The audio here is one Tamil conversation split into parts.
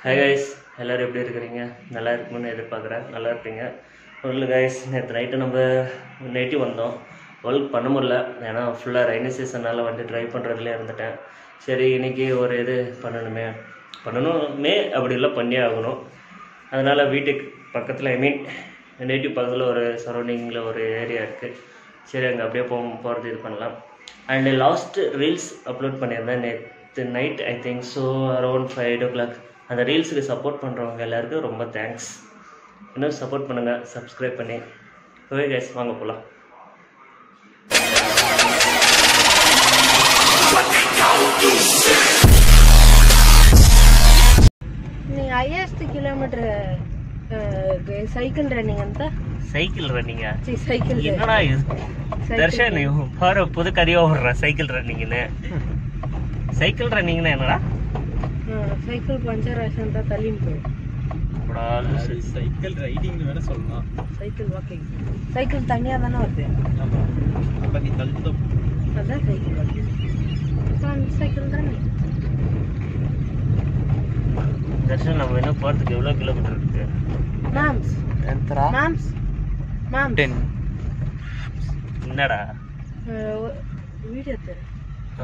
ஹை கைஸ் எல்லோரும் எப்படி இருக்கிறீங்க நல்லா இருக்கும்னு எதிர்பார்க்குறேன் நல்லா இருப்பீங்க ஒன்றும் கைஸ் நேற்று நைட்டு நம்ம நைட்டு வந்தோம் ஒர்க் பண்ண முடியல ஏன்னா ஃபுல்லாக ரைனி சீசனால் வந்து ட்ரைவ் பண்ணுறதுலே இருந்துட்டேன் சரி இன்னைக்கு ஒரு இது பண்ணணுமே பண்ணணுமே அப்படி இல்லை பண்ணியே ஆகணும் அதனால் வீட்டுக்கு பக்கத்தில் ஐ மீன் நேட்டிவ் பக்கத்தில் ஒரு சரௌண்டிங்கில் ஒரு ஏரியா இருக்குது சரி அங்கே அப்படியே போ போகிறது இது பண்ணலாம் அண்ட் லாஸ்ட் ரீல்ஸ் அப்லோட் பண்ணியிருந்தேன் நேற்று night I think so around five o'clock அந்த ரீல்ஸுக்கு சப்போர்ட் பண்ணுறவங்க எல்லாருக்கும் ரொம்ப தேங்க்ஸ் இன்னும் சப்போர்ட் பண்ணுங்கள் சப்ஸ்கிரைப் பண்ணி ஓகே கைஸ் வாங்க போகலாம் ನೀವು ಹೈಯೆಸ್ಟ್ ಕಿಲೋಮೀಟರ್ ಸೈಕಲ್ ರನ್ನಿಂಗ್ ಅಂತ சைக்கிள் ரன்னிங்கா சி சைக்கிள் என்னடா இது தர்ஷன் பாரு புது கதையாக விடுற சைக்கிள் ரன்னிங்னு சைக்கிள் ரன்னிங்னா என்னடா சைக்கிள் பஞ்சர் ஆச்சு ಅಂತ ತಲಿಂಪು அடா, லூசு. சைக்கிள் ரைடிங்னு வேற சொல்லலாம் சைக்கிள் வாக்கிங் சைக்கிள் தனியாக தானே வருது ஆமா அப்ப நீ தள்ளுதான் அதான் சைக்கிள் வாக்கிங் சைக்கிள் தானே தர்ஷன் நம்ம இன்னும் போகிறதுக்கு எவ்வளோ கிலோமீட்டர் இருக்கு ಮ್ಯಾಮ್ಸ್ ಎಂತರ ಮ್ಯಾಮ್ಸ್ ಮ್ಯಾಮ್ಸ್ ಟೆನ್ என்னடா ವಿಡಿಯೋ ತರ ஆ.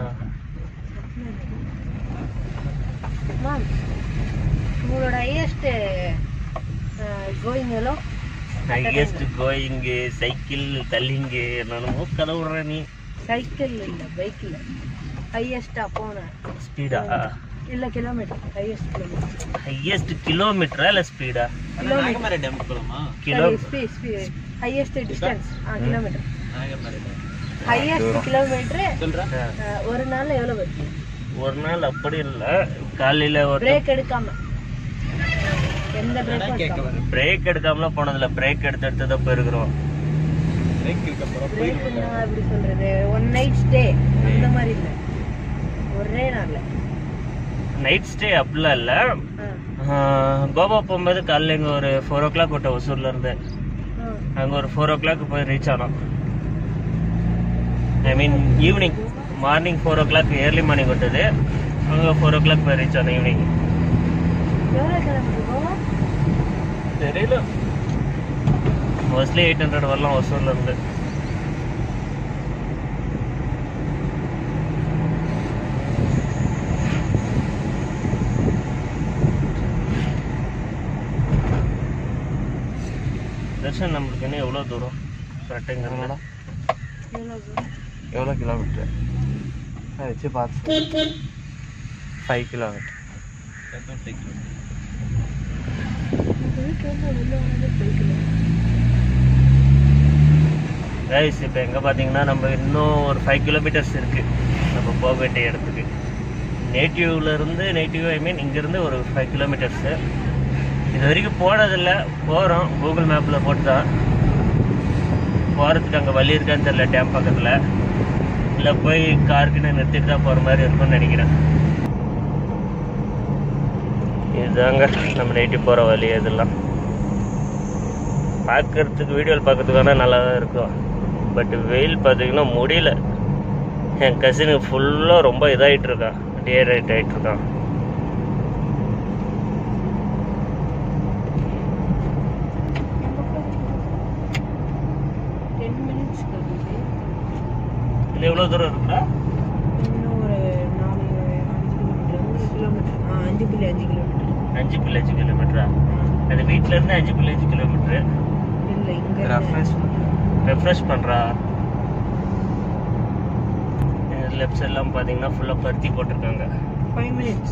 மேம் உங்களோட ஹையஸ்ட் கோயிங் எலோ ஹையஸ்ட் கோயிங்கு சைக்கிள் தள்ளிங்கு என்னென்னமோ கதை விடுற நீ சைக்கிள் இல்ல பைக் இல்ல ஹையஸ்டா போன ஸ்பீடா இல்ல கிலோமீட்டர் ஹையஸ்ட் கிலோமீட்டர் ஹையஸ்ட் கிலோமீட்டரா இல்லை ஸ்பீடா நாகமரை டேம் போலாமா kilo speed speed highest distance ஆ kilometre Nagamarai dam highest kilometre சொல்ற ஒரு நாள்ல எவ்வளவு வருது ஒரு நாள் அப்படி இல்லை காலையில் ஒரு பிரேக் எடுக்காம எந்த பிரேக்கும் கேட்க எடுக்காம வர பிரேக் எடுக்காமல போனதில்ல பிரேக் எடுத்து எடுத்து தான் போயிருக்கிறோம் பிரேக் இருக்க போற பிரேக்னா எப்படி சொல்றது ஒன் நைட் ஸ்டே அந்த மாதிரி இல்ல ஒரே நாள்ல நைட் ஸ்டே அப்படிலாம் இல்லை ஆ கோவா போகும்போது காலையில் இங்கே ஒரு ஃபோர் ஓ கிளாக் விட்ட ஒசூர்ல இருந்து ஆ அங்கே ஒரு ஃபோர் ஓ கிளாக் போய் ரீச் ஆனோம் I mean evening morning four o'clock early morning விட்டது அங்கே ஃபோர் ஓ கிளாக் போய் ரீச் ஆனோம் ஈவினிங் எவ்வளவு கிலோமீட்டர் போவோம் தெரியல மோஸ்ட்லி எயிட் ஹண்ட்ரட் வரலாம் ஒசூர்ல இருந்து தர்ஷன் நம்மளுக்கு என்ன எவ்வளோ தூரம் கரெக்டுங்கிறதுனால எவ்வளவு தூரம்? எவ்வளோ கிலோமீட்டர் வச்சு பார்த்து ஃபைவ் கிலோமீட்டர் இந்த வீட்டுல இருந்து உள்ள வந்து போய்க்கலாம் ரைஸ் இப்போ எங்கே பார்த்தீங்கன்னா நம்ம இன்னும் ஒரு ஃபைவ் கிலோமீட்டர்ஸ் இருக்குது நம்ம போக வேண்டிய இடத்துக்கு நேட்டிவ்ல இருந்து நேட்டிவ் ஐ மீன் இங்கேருந்து ஒரு ஃபைவ் கிலோமீட்டர்ஸு இது வரைக்கும் போனதில்லை போகிறோம் கூகுள் மேப்பில் போட்டு தான் போகிறதுக்கு அங்கே வழி இருக்கான்னு தெரியல டேம் பக்கத்தில் இல்லை போய் கார்கிட்ட நிறுத்திட்டு தான் போகிற மாதிரி இருக்கும்னு நினைக்கிறேன் இதுதாங்க நம்ம நேட்டிவ் போகிற வழி இதெல்லாம் பார்க்கறதுக்கு வீடியோவில் பார்க்கறதுக்கு வேணால் நல்லா தான் இருக்கும் பட் வெயில் பார்த்தீங்கன்னா முடியல என் கசினுக்கு ஃபுல்லாக ரொம்ப இதாகிட்டு இருக்கான் டீஹைட்ரேட் ஆகிட்டு இருக்கான் டென் மினிட்ஸ் கழிச்சு இது எவ்வளோ தூரம் இருக்குடா இன்னும் ஒரு நாலு அஞ்சு கிலோமீட்டர் அஞ்சு கிலோமீட்டர் ஆ அஞ்சு புள்ளி அஞ்சு கிலோமீட்டர் அஞ்சு புள்ளி அஞ்சு கிலோமீட்டரா அது வீட்டிலேருந்து அஞ்சு புள்ளி அஞ்சு கிலோமீட்ரு இல்லை இங்க ரெஃப்ரெஷ் ரெஃப்ரெஷ் பண்ணுறா லெஃப்ட் சைட்லாம் பார்த்தீங்கன்னா ஃபுல்லாக பருத்தி போட்டிருக்காங்க five minutes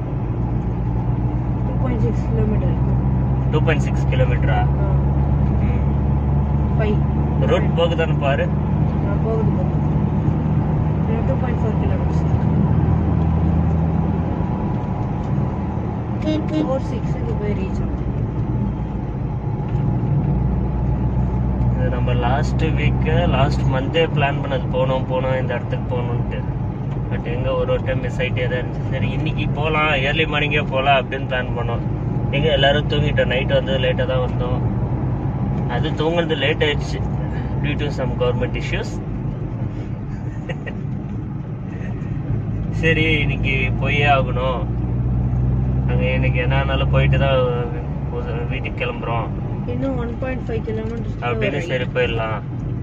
two point six kilometre two point six கிலோமீட்டரா ஃபைவ் ரோட் போகுதான்னு பாரு போகுது போகுது two point four kilometres four சிக்ஸுக்கு போய் ரீச் ஆகும் இது நம்ம last week last Monday plan பண்ணது போகணும் போகணும் இந்த இடத்துக்கு போகணுன்ட்டு பட் எங்கே ஒரு ஒரு டைம் மிஸ் ஆகிட்டே தான் இருந்துச்சு சரி இன்னைக்கு போகலாம் ஏர்லி மார்னிங்கே போகலாம் அப்படின்னு பிளான் பண்ணோம் எங்கே எல்லாரும் தூங்கிட்டோம் நைட் வந்து லேட்டாக தான் வந்தோம் அது தூங்குறது லேட் ஆயிடுச்சு due to some government issues சரி இன்னைக்கு போயே ஆகணும் அங்கே இன்னைக்கு என்னன்னாலும் போயிட்டு தான் வீட்டுக்கு கிளம்புறோம் இன்னும் ஒன் பாயிண்ட் ஃபைவ் கிலோமீட்டர்ஸ் அப்படின்னு சரி போயிடலாம்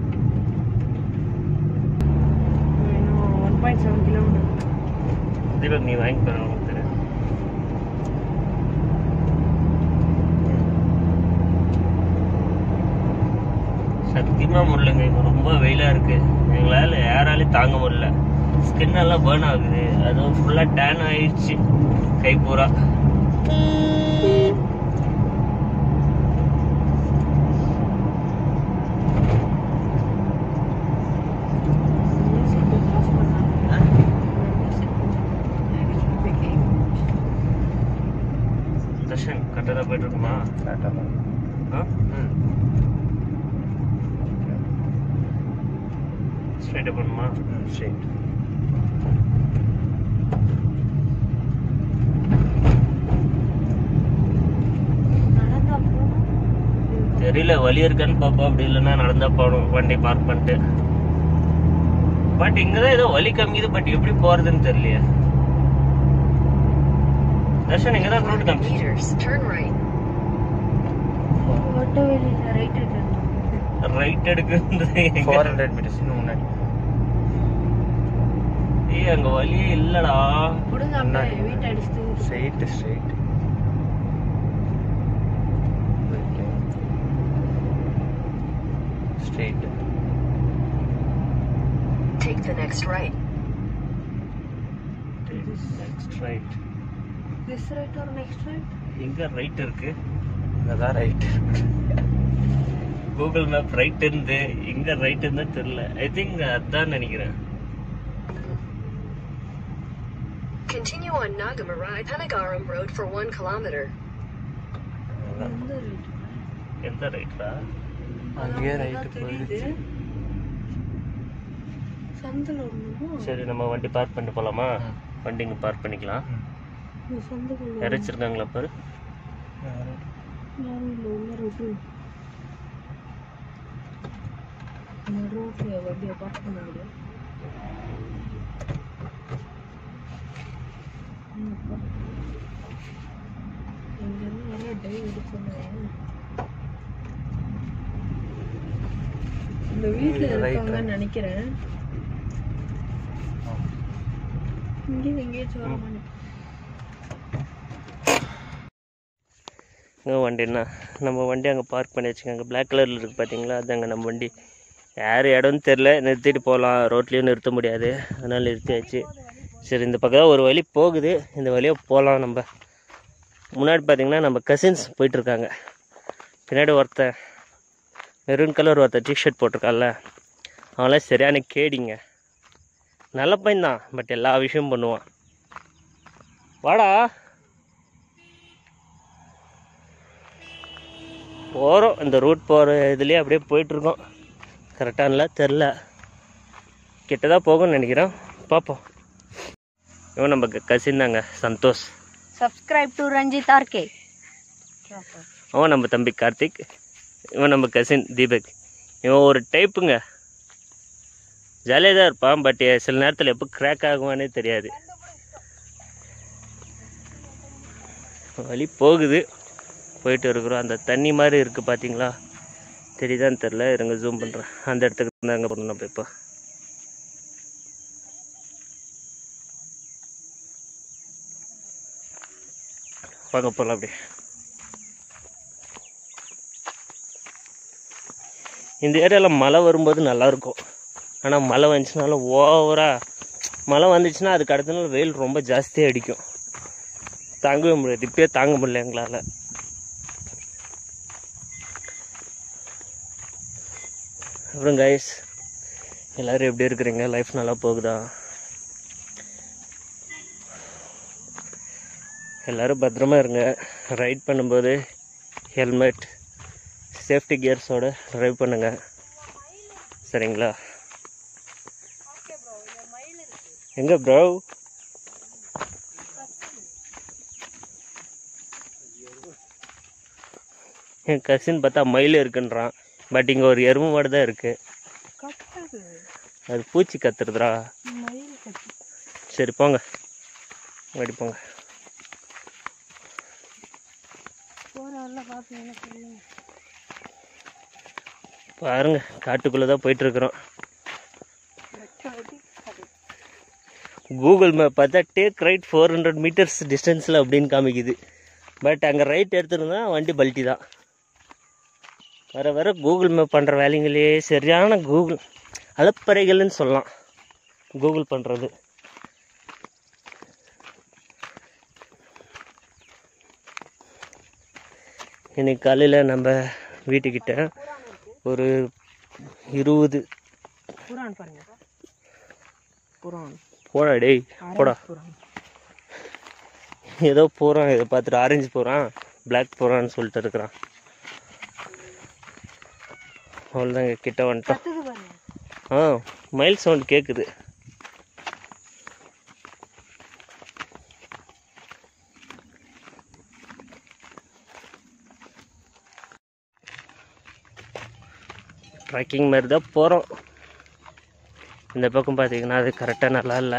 இன்னும் one point seven kilometre Deepak நீ வாங்கி போற உனக்கு தெரியும். சத்தியமா முடியலங்க இப்போ ரொம்ப வெயிலா இருக்கு எங்களால யாராலையும் தாங்க முடியல ஸ்கின் எல்லாம் பேர்ன் ஆகுது அதுவும் ஃபுல்லா டேன் ஆயிடுச்சு கை பூரா தர்ஷன் கரெக்டாக போயிட்டு இருக்குமா ஆ ஸ்ட்ரைட்டாக பண்ணுமா ஸ்ட்ரெயிட் தெரியல வழி இருக்கான்னு பாப்போம் அப்படி இல்லைன்னா நடந்தா போகணும் வண்டி பார்க் பண்ணிட்டு பட் இங்கதான் ஏதோ வலி கம்மிது பட் எப்படி போறதுன்னு தெரியலையே தர்ஷன் இங்கதான் ரூட் கம்மி meters, turn right. ஓட்ட வெளியில ரைட் இருக்கு ரைட் எடுக்குறது ஃபோர் ஹண்ட்ரட் மீட்டர்ஸ் இன்னும் முன்னாடி ஏய் அங்க வழியே இல்லடா கொடுங்க முன்னாடி. அப்படியே வீட்டை அடிச்சுட்டு straight straight straight Take the next right. Next right this right or next right எங்க ரைட் இருக்கு இங்கே தான் ரைட் கூகுள் மேப் ரைட் இருந்து எங்க ரைட் இருந்தா தெரியல ஐ திங்க் அதான் நினைக்கிறேன் Continue on Nagamarai Panagaram Road for one kilometer. எந்த ரைட் எந்த ரைட்டா அங்கேயே ரைட்டு போயிடுச்சு சந்தில் ஒண்ணுமோ சரி நம்ம வண்டி பார்க் பண்ணிட்டு போலாமா ம். வண்டி இங்க பார்க் பண்ணிக்கலாம் இந்த சந்துக்குள்ள இறைச்சிருக்காங்களா பாரு யாரும் இல்லை உள்ள ரோட்டு இந்த ரோட்ல வண்டியை பார்க் பண்ண முடியும் இங்கேருந்து நிறைய டைவ் எடுத்துருந்தாங்க இந்த வீட்டில் Right, right. இருக்காங்கன்னு நினைக்கிறேன் இங்கேயும் எங்கேயாச்சும் வர மாதிரி இங்கே வண்டின்னா நம்ம வண்டி அங்கே பார்க் பண்ணி வச்சுக்கோங்க பிளாக் கலரில் இருக்குது பார்த்தீங்களா அது அங்கே நம்ம வண்டி யார் இடம்னு தெரில நிறுத்திட்டு போகலாம் ரோட்லேயும் நிறுத்த முடியாது அதனால் நிறுத்தியாச்சு சரி இந்த பக்கம் ஒரு வழி போகுது இந்த வழியாக போகலாம் நம்ம முன்னாடி பார்த்தீங்கன்னா நம்ம கசின்ஸ் போயிட்டுருக்காங்க பின்னாடி ஒருத்தன் மெரூன் கலர் ஒருத்தன் டிஷர்ட் போட்டிருக்கான்ல அவன்லாம் சரியான கேடிங்க நல்ல பையன் தான் பட் எல்லா விஷயமும் பண்ணுவான் வாடா போகிறோம் இந்த ரூட் போகிற இதுலேயே அப்படியே போயிட்டுருக்கோம் கரெக்டானல தெரில கிட்ட தான் போகும்னு நினைக்கிறேன் பார்ப்போம் இவன் நம்ம கசின் தாங்க Santhosh subscribe to Ranjith RK அவன் நம்ம தம்பி கார்த்திக் இவன் நம்ம கசின் தீபக் இவன் ஒரு டைப்புங்க ஜாலியாக தான் இருப்பான் பட் சில நேரத்தில் எப்போ கிராக் ஆகுவானே தெரியாது வழி போகுது போயிட்டு இருக்கிறோம் அந்த தண்ணி மாதிரி இருக்குது பார்த்தீங்களா தெரியுதான்னு தெரில இருங்க ஜூம் பண்ணுறேன் அந்த இடத்துக்கு தாங்க போகணும் நம்ம இப்போ வாங்க போகலாம் அப்படியே இந்த ஏரியாவில் மழை வரும்போது நல்லாயிருக்கும் ஆனால் மழை வந்துச்சுனாலும் ஓவராக மழை வந்துச்சுன்னா அதுக்கு அடுத்த நாள் வெயில் ரொம்ப ஜாஸ்தியாக அடிக்கும் தாங்கவே முடியாது இப்பயே தாங்க முடியல எங்களால் அப்புறம் கைஸ் எல்லோரும் எப்படி இருக்கிறீங்க லைஃப் நல்லா போகுதா எல்லோரும் பத்திரமா இருங்க ரைட் பண்ணும்போது ஹெல்மெட் சேஃப்டி கியர்ஸோட ட்ரைவ் பண்ணுங்க சரிங்களா எங்க ப்ரோ என் கசின் பார்த்தா மயில் இருக்குன்றான் பட் இங்கே ஒரு எருமை மாடு தான் இருக்கு கத்தாது அது பூச்சி கத்துறதுடா மயில் கத்து சரி போங்க முன்னாடி போங்க நல்லா பார்த்தீங்கன்னா சொல்லுங்க பாருங்க காட்டுக்குள்ளே தான் போயிட்டுருக்குறோம் கூகுள் மேப் பார்த்தா take right four hundred metres டிஸ்டன்ஸில் அப்படின்னு காமிக்குது பட் அங்கே ரைட் எடுத்துருந்தா வண்டி பல்ட்டி தான் வர வர கூகுள் மேப் பண்ணுற வேலைங்களே சரியான கூகுள் அலப்பறைகள்னு சொல்லலாம் கூகுள் பண்ணுறது இன்னைக்கு காலையில் நம்ம வீட்டுக்கிட்ட ஒரு இருபது புறான் பாருங்க புறான் போடா டேய் போடா புறான் ஏதோ போகிறான் இதை பார்த்துட்டு ஆரஞ்சு போகிறான் பிளாக் போகிறான்னு சொல்லிட்டு இருக்கிறான் அவ்வளோதாங்க கிட்ட வந்துட்டோம் கத்துது பாருங்க ஆ மைல் சவுண்ட் கேட்குது ட்ரெக்கிங் மாதிரி தான் போகிறோம் இந்த பக்கம் பார்த்தீங்கன்னா அது கரெக்டாக நல்லா இல்லை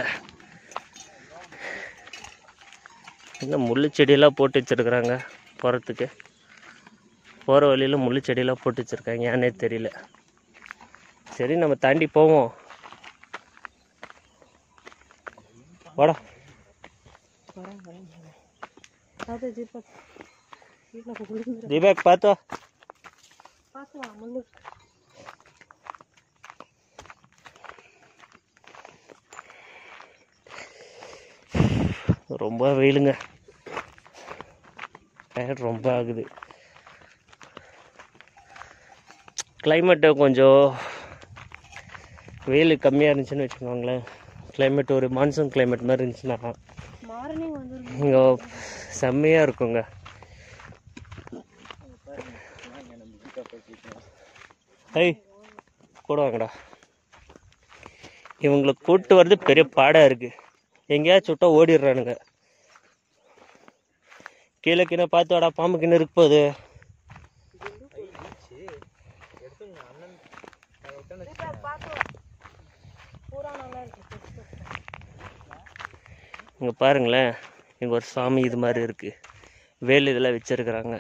இந்த முள்ளு செடியெல்லாம் போட்டு வச்சுருக்குறாங்க போகிறதுக்கு போகிற வழியில் முள்ளு செடியெல்லாம் போட்டு வச்சுருக்காங்க ஏன்னே தெரியல சரி நம்ம தாண்டி போவோம் வாடா புறான் புறான் பார்த்து ஜீப்பா வீட்டில் விழுந்துடும் தீபக் பார்த்தோ பார்த்து வா முள்ளு ரொம்ப வெயிலுங்க டயர்ட் ரொம்ப ஆகுது கிளைமேட்டு கொஞ்சம் வெயில் கம்மியாக இருந்துச்சுன்னு வச்சுக்கோங்களேன் கிளைமேட் ஒரு மான்சூன் கிளைமேட் மாதிரி இருந்துச்சுன்னா மார்னிங் வந்துருக்கு இங்கே செம்மையாக இருக்குங்க ஐய் கூட வாங்கடா இவங்களை கூட்டு வர்றது பெரிய பாடாக இருக்குது எங்கேயாச்சும் விட்டா ஓடிடுறானுங்க கீழே கீழே பார்த்து வாடா பாம்பு கிண்ணு இருக்கு போகுது பூரா நல்லா இருக்கு இங்கே பாருங்களேன் இங்கே ஒரு சாமி இது மாதிரி இருக்குது வேல் இதெல்லாம் வச்சுருக்குறாங்க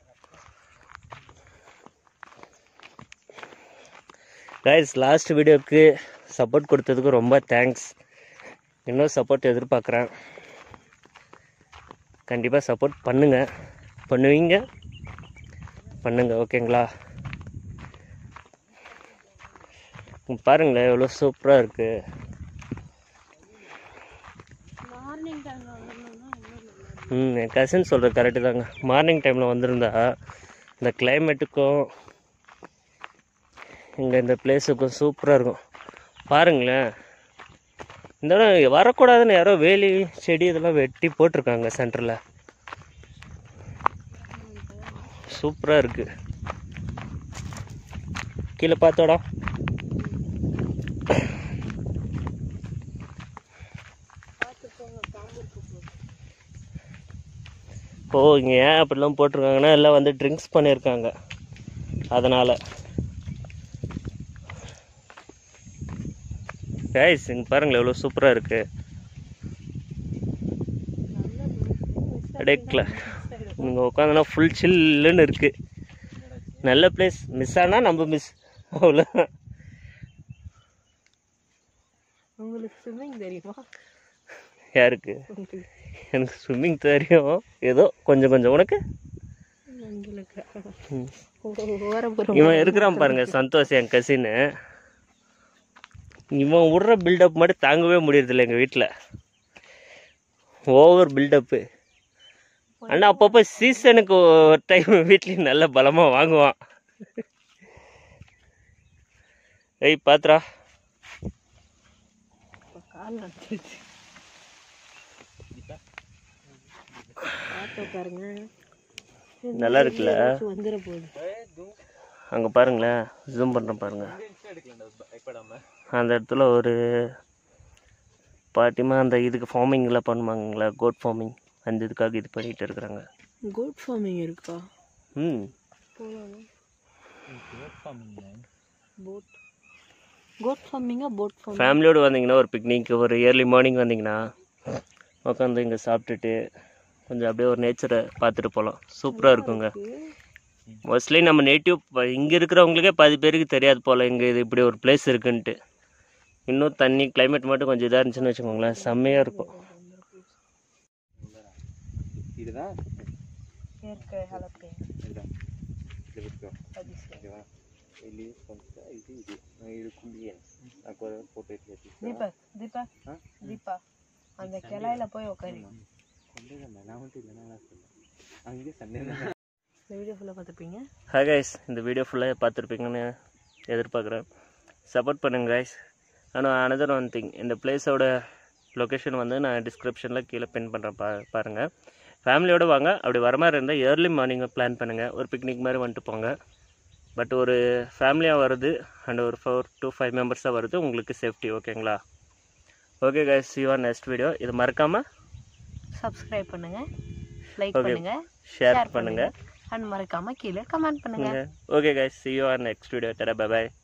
கைஸ் லாஸ்ட் வீடியோக்கு சப்போர்ட் கொடுத்ததுக்கு ரொம்ப தேங்க்ஸ் இன்னும் சப்போர்ட் எதிர்பார்க்குறேன் கண்டிப்பாக சப்போர்ட் பண்ணுங்க பண்ணுவீங்க பண்ணுங்க ஓகேங்களா இங்க பாருங்களேன் எவ்வளோ சூப்பராக இருக்குது மார்னிங் டைமில் வந்தோம்னா இன்னும் நல்லா இருக்கும் ம் என் கசின் சொல்கிறது கரெக்டு தாங்க மார்னிங் டைமில் வந்திருந்தா இந்த கிளைமேட்டுக்கும் இங்கே இந்த பிளேஸுக்கும் சூப்பராக இருக்கும் பாருங்களேன் இந்த இடம் வரக்கூடாதுன்னு யாரோ வேலி செடி இதெல்லாம் வெட்டி போட்டிருக்காங்க சென்டரில் சூப்பராக இருக்குது கீழே பார்த்தோடா ஓ இங்கே ஏன் அப்படிலாம் போட்டிருக்காங்கன்னா எல்லாம் வந்து ட்ரிங்க்ஸ் பண்ணியிருக்காங்க அதனால் கைஸ் இங்கே பாருங்களேன் எவ்வளோ சூப்பராக இருக்குது அடைக்கல நீங்கள் உட்காந்தனா ஃபுல் சில்லுன்னு இருக்குது நல்ல பிளேஸ் மிஸ் ஆனால் நம்ம மிஸ் அவ்வளோ உங்களுக்கு ஸ்விம்மிங் தெரியுமா யாருக்கு உங்களுக்கு எனக்கு ஸ்விம்மிங் தெரியும் ஏதோ கொஞ்சம் கொஞ்சம் உனக்கு உங்களுக்கு ம். ஓரப்புறம் இவன் இருக்கிறான் பாருங்க சந்தோஷ் என் கசின்னு இவன் விடுற பில்டப் மட்டும் தாங்கவே முடியறதில்ல எங்கள் வீட்டில் ஓவர் பில்டப்பு ஆனால் அப்பப்போ சீசனுக்கு ஒரு டைம் வீட்லேயும் நல்ல பலமாக வாங்குவான் ஏய் பாத்ரா கால் நட்டுச்சு பார்த்து உட்காருங்க நல்லா இருக்குல்ல ஏதாச்சும் வந்துட போகுது அங்கே பாருங்களேன் ஜூம் பண்ணுறேன் பாருங்க அந்த இடத்துல ஒரு பாட்டிமா அந்த இதுக்கு ஃபார்மிங்லாம் பண்ணுவாங்களா கோட் ஃபார்மிங் அந்த இதுக்காக இது பண்ணிகிட்டு இருக்கிறாங்க கோட் ஃபார்மிங் இருக்கா ம் போகலாமா போட் கோட் ஃபார்மிங்கா போட் ஃபார்மிங் ஃபேமிலியோடு வந்தீங்கன்னா ஒரு பிக்னிக் ஒரு இயர்லி மார்னிங் வந்தீங்கன்னா உட்காந்து இங்கே சாப்பிட்டுட்டு கொஞ்சம் அப்படியே ஒரு நேச்சரை பார்த்துட்டு போகலாம் சூப்பராக இருக்குங்க மோஸ்ட்லி நம்ம நேட்டிவ் இங்கே இருக்கிறவங்களுக்கே பாதி பேருக்கு தெரியாது போல் இங்கே இது இப்படி ஒரு பிளேஸ் இருக்குன்ட்டு இன்னும் தண்ணி climate மட்டும் கொஞ்சம் இதாக இருந்துச்சுன்னு வச்சுக்கோங்களேன் செம்மையாக இருக்கும் இதுதான் இயற்கை ஹலப்பே இதுதான் இது விட்டுக்கோ அதிசயம் ஓகேவா ಇಲ್ಲಿ ಸ್ವಂತ ಇದು ಇದು ಇದು ಕುಂಡಿಯನ್ ನಾಲ್ಕು ಫೋಟೋ ಇಟ್ಕೊಳ್ತೀವಿ தீபக் தீபக் ஆ? தீபா அந்த கிளையில போய் உட்காரு ಕೊಂಡೇದಮ್ಮ ನಾ ಹೊಂಟಿಲ್ಲ ನಾನು ಹಂಗೆ ಸಂಡೇ இந்த வீடியோ ஃபுல்லாக பார்த்துப்பீங்க ஹாய் கைஸ் இந்த வீடியோ ஃபுல்லாக பார்த்துருப்பீங்கன்னு எதிர்பார்க்குறேன் சப்போர்ட் பண்ணுங்க கைஸ் ஆனால் அனதர் ஒன் திங் இந்த பிளேஸோட லொக்கேஷன் வந்து நான் டிஸ்கிரிப்ஷனில் கீழே பின் பண்ணுறேன் பா பாருங்கள் ஃபேமிலியோடு வாங்க அப்படி வர மாதிரி இருந்தால் ஏர்லி மார்னிங் பிளான் பண்ணுங்கள் ஒரு பிக்னிக் மாதிரி வந்துட்டு போங்க பட் ஒரு ஃபேமிலியாக வருது அண்ட் ஒரு ஃபோர் டு ஃபைவ் மெம்பர்ஸாக வருது உங்களுக்கு சேஃப்டி ஓகேங்களா okay guys you are next video இது மறக்காமல் சப்ஸ்கிரைப் பண்ணுங்க லைக் Okay. பண்ணுங்க ஷேர் பண்ணுங்கள் அண்ட் மறக்காம கீழே கமெண்ட் பண்ணுங்க okay guys see you are next video தர பை